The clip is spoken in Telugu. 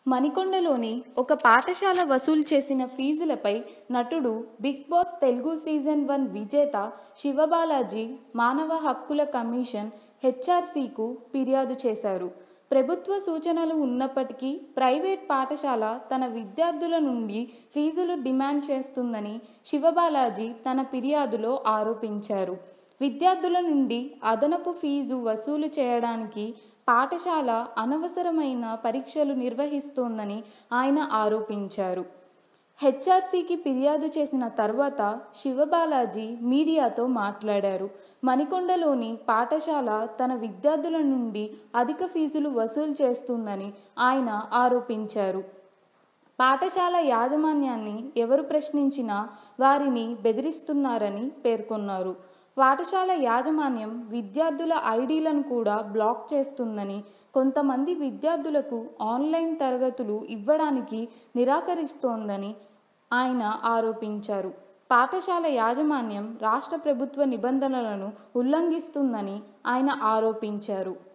మణికొండలోని ఒక పాఠశాల వసూలు చేసిన ఫీజులపై నటుడు Bigg Boss Telugu season one విజేత శివబాలాజీ మానవ హక్కుల కమిషన్ హెచ్ఆర్సీకు ఫిర్యాదు చేశారు ప్రభుత్వ సూచనలు ఉన్నప్పటికీ ప్రైవేట్ పాఠశాల తన విద్యార్థుల నుండి ఫీజులు డిమాండ్ చేస్తుందని శివబాలాజీ తన ఫిర్యాదులో ఆరోపించారు విద్యార్థుల నుండి అదనపు ఫీజు వసూలు చేయడానికి పాఠశాల అనవసరమైన పరీక్షలు నిర్వహిస్తోందని ఆయన ఆరోపించారు హెచ్ఆర్సీకి ఫిర్యాదు చేసిన తర్వాత శివబాలాజీ మీడియాతో మాట్లాడారు మణికొండలోని పాఠశాల తన విద్యార్థుల నుండి అధిక ఫీజులు వసూలు చేస్తుందని ఆయన ఆరోపించారు పాఠశాల యాజమాన్యాన్ని ఎవరు ప్రశ్నించినా వారిని బెదిరిస్తున్నారని పేర్కొన్నారు పాఠశాల యాజమాన్యం విద్యార్థుల ఐడీలను కూడా బ్లాక్ చేస్తుందని కొంతమంది విద్యార్థులకు ఆన్లైన్ తరగతులు ఇవ్వడానికి నిరాకరిస్తోందని ఆయన ఆరోపించారు పాఠశాల యాజమాన్యం రాష్ట్ర ప్రభుత్వ నిబంధనలను ఉల్లంఘిస్తుందని ఆయన ఆరోపించారు